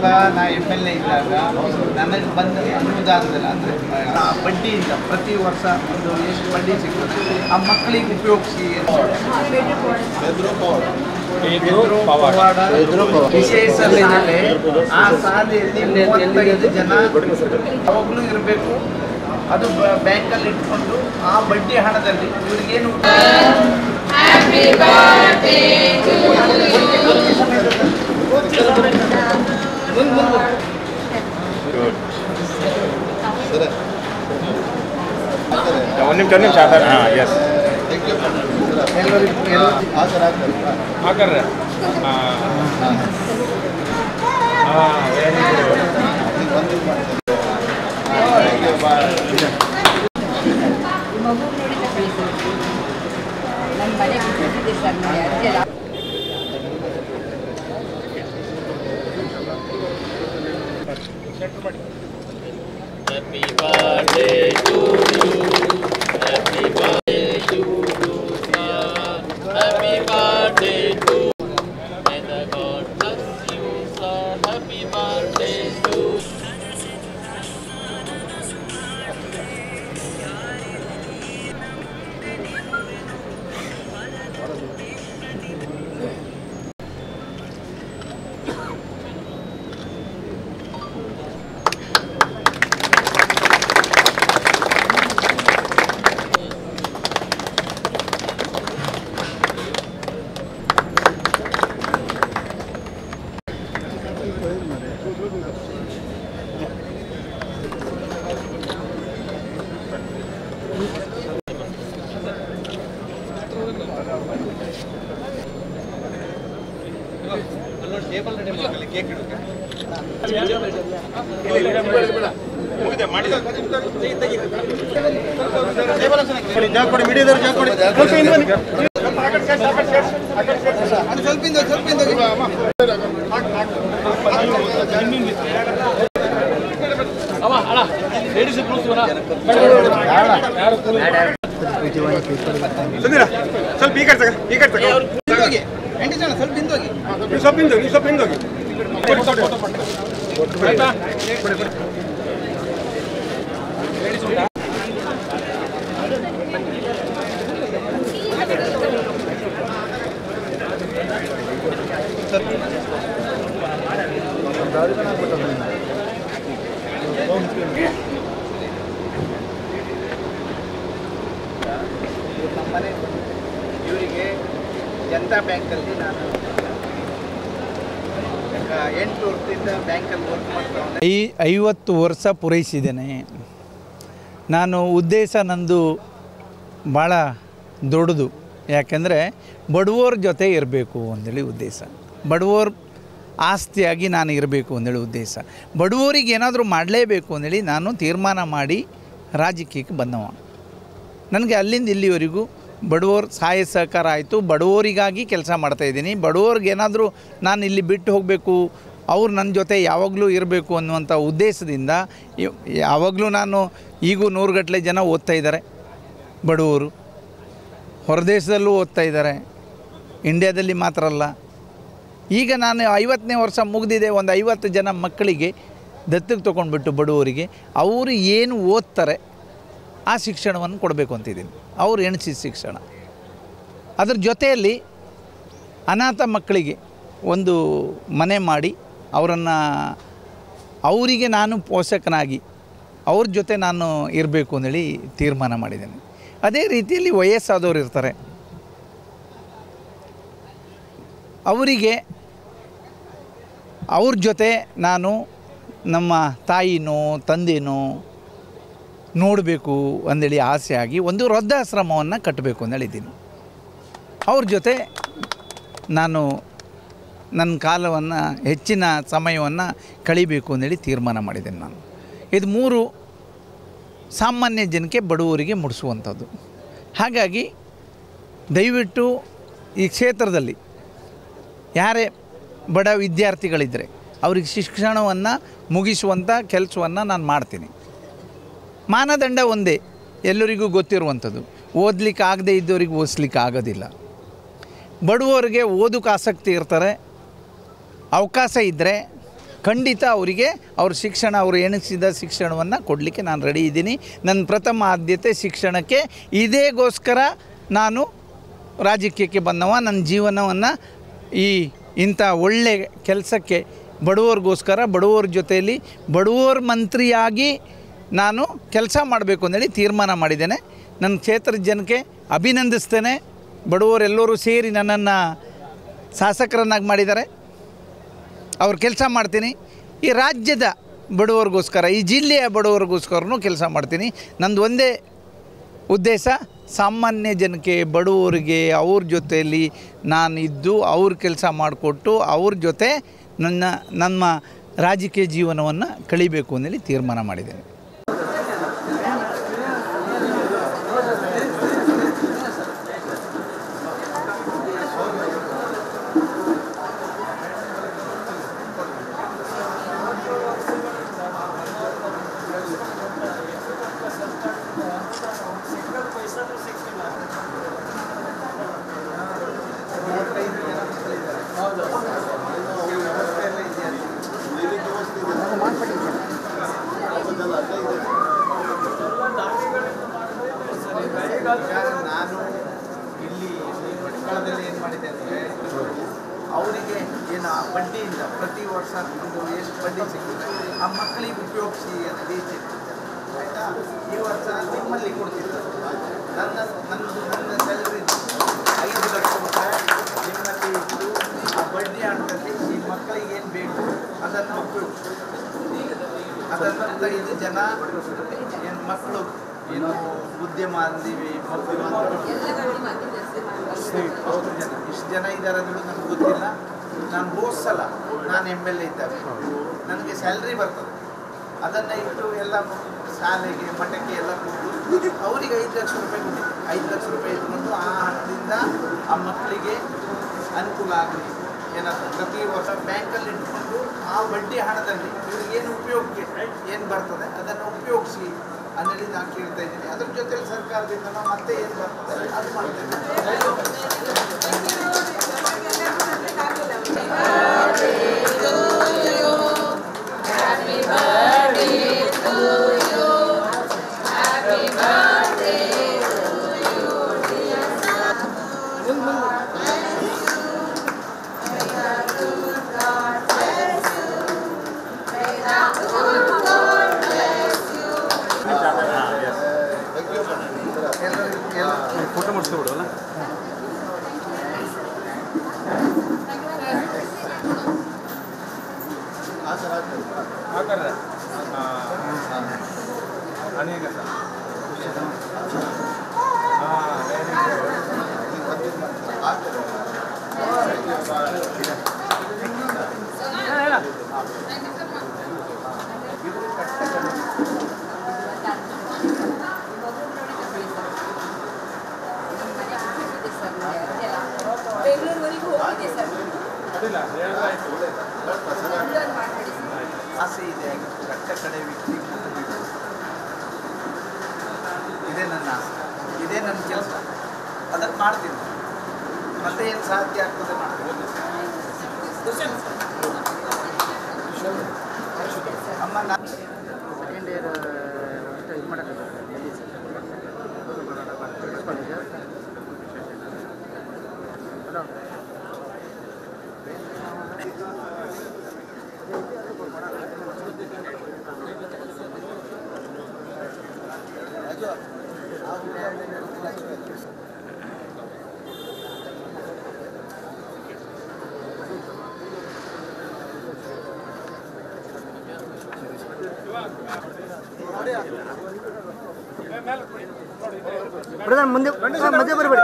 ನಾ M L A ಇದ್ದಾಗ ನನಗೆ ಬಂದ ಅನುದಾನದಲ್ಲಿ ಅಂದರೆ ಬಡ್ಡಿಯಿಂದ ಪ್ರತಿ ವರ್ಷ ಒಂದು ಎಷ್ಟು ಬಡ್ಡಿ ಸಿಗ್ತದೆ ಆ ಮಕ್ಕಳಿಗೆ ಉಪಯೋಗಿಸಿ ಎದುರು ಪವಾಡ ವಿಶೇಷ ಶಾಲೆ ಆ ಶಾಲೆಯಲ್ಲಿ ಮೂವತ್ತೈದು ಜನ ಯಾವಾಗಲೂ ಇರಬೇಕು ಅದು ಬ್ಯಾಂಕಲ್ಲಿ ಇಟ್ಕೊಂಡು ಆ ಬಡ್ಡಿ ಹಣದಲ್ಲಿ ಇವ್ರಿಗೇನು ಒಂದು ನಿಮಿಷ ಒಂದು ನಿಮಿಷ ಹಾಂ ಎಸ್ ಎಲ್ಲರಿಗೂ ಎಲ್ಲರಿಗೂ ಹಾಕರ್ರೆ ಹಾಂ ಹಾಂ ವೆರಿ ಗುಡ್ ಮಗು ನೋಡಿದ ಪ್ಲೇಸು ನನ್ನ ಮನೆ ಬಿಟ್ಟಿದ್ದೆ ಸರ್ ನೋಡಿ ಅದೆಲ್ಲ ಮುಗಿದೆ ಮಾಡಿದ ಸುಂದರ ಸ್ವಲ್ಪ ಈ ಕಡೆ ತಗ ಈ ಕಡೆ ತಗ ಎಂಟು ಜನ ಸ್ವಲ್ಪ ಹಿಂದೋಗಿ ನೀವು ಸ್ವಲ್ಪ ಹಿಂದೋಗಿ ನೀವು ಸ್ವಲ್ಪ ಹಿಂದೋಗಿ ಆಯ್ತಾ ಇವ್ರು ನಮ್ಮನೆ ಇವರಿಗೆ ಜನತಾ ಬ್ಯಾಂಕಲ್ಲಿ ನಾನು ಆ, ಎಂಟು ವರ್ಷದಿಂದ ಬ್ಯಾಂಕಲ್ಲಿ ವರ್ಕ್ ಮಾಡ್ತಾವನೆ ಐ ಐವತ್ತು ವರ್ಷ ಪೂರೈಸಿದ್ದೇನೆ ನಾನು ಉದ್ದೇಶ ನಂದು ಭಾಳ ದೊಡ್ಡದು ಯಾಕೆಂದರೆ ಬಡವರ ಜೊತೆ ಇರಬೇಕು ಅಂದೇಳಿ ಉದ್ದೇಶ ಬಡವರ ಆಸ್ತಿಯಾಗಿ ನಾನು ಇರಬೇಕು ಅಂದೇಳಿ ಉದ್ದೇಶ ಬಡವರಿಗೆ ಏನಾದರೂ ಮಾಡಲೇಬೇಕು ಅಂದೇಳಿ ನಾನು ತೀರ್ಮಾನ ಮಾಡಿ ರಾಜಕೀಯಕ್ಕೆ ಬಂದವ ನನಗೆ ಅಲ್ಲಿಂದ ಇಲ್ಲಿವರೆಗೂ ಬಡವರ ಸಹಾಯ ಸಹಕಾರ ಆಯಿತು ಬಡವರಿಗಾಗಿ ಕೆಲಸ ಮಾಡ್ತಾಯಿದ್ದೀನಿ ಬಡವರಿಗೆ ಏನಾದರೂ ನಾನು ಇಲ್ಲಿ ಬಿಟ್ಟು ಹೋಗಬೇಕು ಅವ್ರು ನನ್ನ ಜೊತೆ ಯಾವಾಗಲೂ ಇರಬೇಕು ಅನ್ನುವಂಥ ಉದ್ದೇಶದಿಂದ ಇವ್- ಯಾವಾಗಲೂ ನಾನು ಈಗೂ ನೂರುಗಟ್ಟಲೆ ಜನ ಓದ್ತಾ ಇದ್ದಾರೆ ಬಡವರು ಹೊರದೇಶದಲ್ಲೂ ಓದ್ತಾ ಇದ್ದಾರೆ ಇಂಡ್ಯಾದಲ್ಲಿ ಮಾತ್ರ ಅಲ್ಲ ಈಗ ನಾನು ಐವತ್ತನೇ ವರ್ಷ ಮುಗಿದಿದೆ ಒಂದು ಐವತ್ತು ಜನ ಮಕ್ಕಳಿಗೆ ದತ್ತಕ್ಕೆ ತೊಗೊಂಡ್ಬಿಟ್ಟು ಬಡವರಿಗೆ ಅವರು ಏನು ಓದ್ತಾರೆ ಆ ಶಿಕ್ಷಣವನ್ನು ಕೊಡಬೇಕು ಅಂತಿದ್ದೀನಿ ಅವ್ರು ಎಣಿಸಿದ ಶಿಕ್ಷಣ ಅದ್ರ ಜೊತೆಯಲ್ಲಿ ಅನಾಥ ಮಕ್ಕಳಿಗೆ ಒಂದು ಮನೆ ಮಾಡಿ ಅವರನ್ನು ಅವರಿಗೆ ನಾನು ಪೋಷಕನಾಗಿ ಅವ್ರ ಜೊತೆ ನಾನು ಇರಬೇಕು ಅಂದೇಳಿ ತೀರ್ಮಾನ ಮಾಡಿದ್ದೇನೆ ಅದೇ ರೀತಿಯಲ್ಲಿ ವಯಸ್ಸಾದವರು ಇರ್ತಾರೆ ಅವರಿಗೆ ಅವ್ರ ಜೊತೆ ನಾನು ನಮ್ಮ ತಾಯಿನೋ ತಂದೆನೋ ನೋಡಬೇಕು ಅಂದೇಳಿ ಆಸೆ ಆಗಿ ಒಂದು ವೃದ್ಧಾಶ್ರಮವನ್ನು ಕಟ್ಟಬೇಕು ಅಂತ ಹೇಳಿದ್ದೀನಿ ಅವ್ರ ಜೊತೆ ನಾನು ನನ್ನ ಕಾಲವನ್ನು ಹೆಚ್ಚಿನ ಸಮಯವನ್ನು ಕಳಿಬೇಕು ಅಂದೇಳಿ ತೀರ್ಮಾನ ಮಾಡಿದ್ದೇನೆ ನಾನು ಇದು ಮೂರು ಸಾಮಾನ್ಯ ಜನಕ್ಕೆ ಬಡವರಿಗೆ ಮುಡಿಸುವಂಥದ್ದು ಹಾಗಾಗಿ ದಯವಿಟ್ಟು ಈ ಕ್ಷೇತ್ರದಲ್ಲಿ ಯಾರೇ ಬಡ ವಿದ್ಯಾರ್ಥಿಗಳಿದ್ದರೆ ಅವ್ರಿಗೆ ಶಿಕ್ಷಣವನ್ನು ಮುಗಿಸುವಂಥ ಕೆಲಸವನ್ನು ನಾನು ಮಾಡ್ತೀನಿ ಮಾನದಂಡ ಒಂದೇ ಎಲ್ಲರಿಗೂ ಗೊತ್ತಿರುವಂಥದ್ದು ಓದಲಿಕ್ಕೆ ಆಗದೇ ಇದ್ದವರಿಗೆ ಓದಿಸ್ಲಿಕ್ಕೆ ಆಗೋದಿಲ್ಲ ಬಡವರಿಗೆ ಓದೋಕ್ಕೆ ಆಸಕ್ತಿ ಇರ್ತಾರೆ ಅವಕಾಶ ಇದ್ದರೆ ಖಂಡಿತ ಅವರಿಗೆ ಅವ್ರ ಶಿಕ್ಷಣ ಅವರು ಎಣಿಸಿದ ಶಿಕ್ಷಣವನ್ನು ಕೊಡಲಿಕ್ಕೆ ನಾನು ರೆಡಿ ಇದ್ದೀನಿ ನನ್ನ ಪ್ರಥಮ ಆದ್ಯತೆ ಶಿಕ್ಷಣಕ್ಕೆ ಇದೇಗೋಸ್ಕರ ನಾನು ರಾಜಕೀಯಕ್ಕೆ ಬಂದವ ನನ್ನ ಜೀವನವನ್ನು ಈ ಇಂಥ ಒಳ್ಳೆ ಕೆಲಸಕ್ಕೆ ಬಡವರಿಗೋಸ್ಕರ ಬಡವರ ಜೊತೆಯಲ್ಲಿ ಬಡವರ ಮಂತ್ರಿಯಾಗಿ ನಾನು ಕೆಲಸ ಮಾಡಬೇಕು ಅಂತೇಳಿ ತೀರ್ಮಾನ ಮಾಡಿದ್ದೇನೆ ನನ್ನ ಕ್ಷೇತ್ರದ ಜನಕ್ಕೆ ಅಭಿನಂದಿಸ್ತೇನೆ ಬಡವರೆಲ್ಲರೂ ಸೇರಿ ನನ್ನನ್ನು ಶಾಸಕರನ್ನಾಗಿ ಮಾಡಿದ್ದಾರೆ ಅವ್ರ ಕೆಲಸ ಮಾಡ್ತೀನಿ ಈ ರಾಜ್ಯದ ಬಡವರಿಗೋಸ್ಕರ ಈ ಜಿಲ್ಲೆಯ ಬಡವರಿಗೋಸ್ಕರನೂ ಕೆಲಸ ಮಾಡ್ತೀನಿ ನಂದು ಒಂದೇ ಉದ್ದೇಶ ಸಾಮಾನ್ಯ ಜನಕ್ಕೆ ಬಡವರಿಗೆ ಅವ್ರ ಜೊತೆಯಲ್ಲಿ ನಾನು ಇದ್ದು ಅವ್ರ ಕೆಲಸ ಮಾಡಿಕೊಟ್ಟು ಅವ್ರ ಜೊತೆ ನನ್ನ ನಮ್ಮ ರಾಜಕೀಯ ಜೀವನವನ್ನು ಕಳಿಬೇಕು ಅಂತೇಳಿ ತೀರ್ಮಾನ ಮಾಡಿದ್ದೇನೆ ಈಗ ನಾನು ಇಲ್ಲಿ ಈ ಭಟ್ಕಳದಲ್ಲಿ ಏನು ಮಾಡಿದೆ ಅಂದರೆ ಅವರಿಗೆ ಏನು ಆ ಬಡ್ಡಿಯಿಂದ ಪ್ರತಿ ವರ್ಷ ಒಂದು ಎಷ್ಟು ಬಡ್ಡಿ ಸಿಗುತ್ತೆ ಆ ಮಕ್ಕಳಿಗೆ ಉಪಯೋಗಿಸಿ ಅನ್ನೋ ರೀತಿ ಆಯಿತಾ ಈ ವರ್ಷ ನಿಮ್ಮಲ್ಲಿ ಕೊಡ್ತಿದ್ದಾರೆ ನನ್ನ ನನ್ನದು ನನ್ನ ಸ್ಯಾಲರಿ ಐದು ಲಕ್ಷ ರೂಪಾಯಿ ನಿಮ್ಮಲ್ಲಿ ಇದ್ದು ಆ ಬಡ್ಡಿ ಹಣದಲ್ಲಿ ಈ ಮಕ್ಕಳಿಗೆ ಏನು ಬೇಕು ಅದನ್ನು ಉಪಯೋಗಿಸಿ ಅದನ್ನು ಐದು ಜನ ಏನು ಮಕ್ಕಳು ಏನು ಉದ್ಯಮ ಅಂದಿವಿ ಮಕ್ಕಳು ಹೌದು ಜನ ಇಷ್ಟು ಜನ ಇದ್ದಾರೆ ಅನ್ನೋದು ನನಗೆ ಗೊತ್ತಿಲ್ಲ ನಾನು ಹೋದ್ ಸಲ ನಾನು ಎಮ್ ಎಲ್ ಎ ಇದ್ದಾಗ ನನಗೆ ಸ್ಯಾಲ್ರಿ ಬರ್ತದೆ ಅದನ್ನು ಇಟ್ಟು ಎಲ್ಲ ಶಾಲೆಗೆ ಮಠಕ್ಕೆ ಎಲ್ಲ ಕೊಟ್ಟು ಅವರಿಗೆ ಐದು ಲಕ್ಷ ರೂಪಾಯಿ ಕೊಟ್ಟಿದ್ದೆ ಐದು ಲಕ್ಷ ರೂಪಾಯಿ ಇಟ್ಕೊಂಡು ಆ ಹಣದಿಂದ ಆ ಮಕ್ಕಳಿಗೆ ಅನುಕೂಲ ಆಗಲಿ ಏನಾದ್ರು ಪ್ರತಿ ವರ್ಷ ಬ್ಯಾಂಕಲ್ಲಿ ಇಟ್ಕೊಂಡು ಆ ಬಡ್ಡಿ ಹಣದಲ್ಲಿ ಇವ್ರಿಗೆ ಏನು ಉಪಯೋಗಕ್ಕೆ ಏನು ಬರ್ತದೆ ಅದನ್ನು ಉಪಯೋಗಿಸಿ ಅನ್ನೋದು ನಾನು ಕೇಳ್ತಾ ಇದ್ದೀನಿ ಅದ್ರ ಜೊತೆಲಿ ಸರ್ಕಾರದಿಂದ ನಾವು ಮತ್ತೆ ಏನು ಬರ್ತದೆ ಅದು ಮಾಡ್ತೇವೆ ಎಲ್ಲರಿಗೂ ಎಲ್ಲ ಫೋಟೋ ಮಾಡಿಸ್ಕೊಬಿಡಲ್ಲ ಅನೇಕ ಬೆಂಗಳೂರುವರೆಗೂ ಹೋಗಿದೆ ಸರ್ ಅದಿಲ್ಲ ಹೇಳಿದ್ರಾಯ್ತು ಒಂದೊಂದು ಮಾಡ್ಬಿಡಿ ಸರ್ ಆಸೆ ಇದೆ ಕಟ್ಟ ಕಡೆ ವ್ಯಕ್ತಿ ಮುಟ್ಟಬೇಕು ಇದೇ ನನ್ನ ಆಸೆ ಇದೇ ನನ್ನ ಕೆಲಸ ಅದನ್ನು ಮಾಡ್ತೀನಿ ಮತ್ತೆ ಏನು ಸಾಧ್ಯ ಆಗ್ತದೆ ಮಾಡ್ತೀನಿ ಅಮ್ಮ ನಾನು ಸೆಕೆಂಡ್ ಇಯರ್ ಇದು ಮಾಡೋಕ್ಕಾಗಲ್ಲ ಹಲೋ ಬ್ರದರ್ ಮುಂದೆ ಸರ್, ಮಧ್ಯೆ ಬರಬೇಡಿ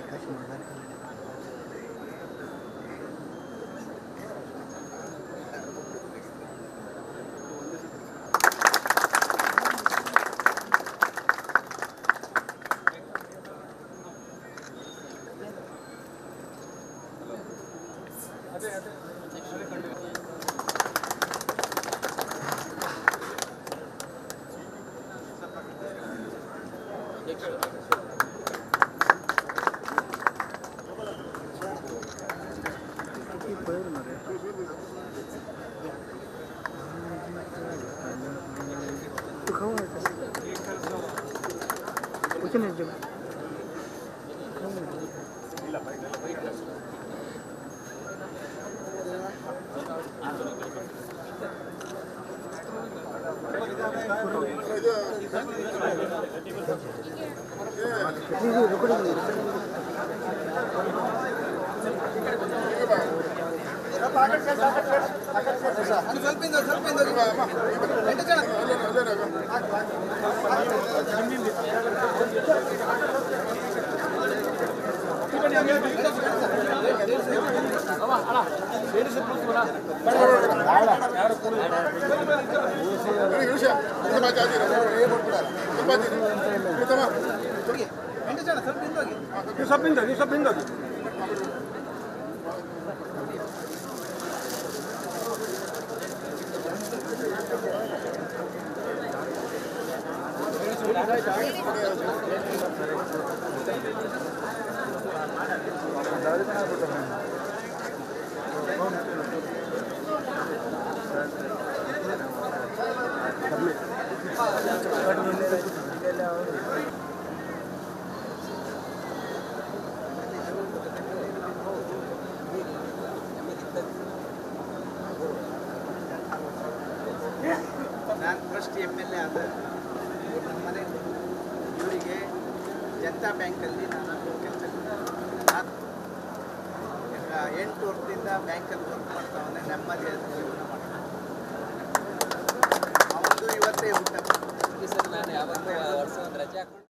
तू खाऊ कुछ नहीं जब ನೀವು ಸ್ವಲ್ಪ ಹಿಂದೆ ನೀವು ಸ್ವಲ್ಪ ಹಿಂದೆ ಹೋಗಿ. ನಾನು ಫಸ್ಟ್ ಎಮ್ ಎಲ್ ಎ ಆದ ನಮ್ಮ ಮನೆ ಇವರಿಗೆ ಜನತಾ ಬ್ಯಾಂಕಲ್ಲಿ ನಾನು ಕೆಲಸ ನಾನು ಈಗ ಎಂಟು ವರ್ಷದಿಂದ ಬ್ಯಾಂಕಲ್ಲಿ ವರ್ಕ್ ಮಾಡ್ತಾವನೆ ನೆಮ್ಮದಿಯಾದ ಜೀವನ ಮಾಡ್ತಾನೆ ಅವನು ಇವತ್ತೇ ಊಟ ಸರ್ ನಾನು ಯಾವಾಗ ವರ್ಷ ಒಂದು ರಜೆ ಹಾಕೊಂಡು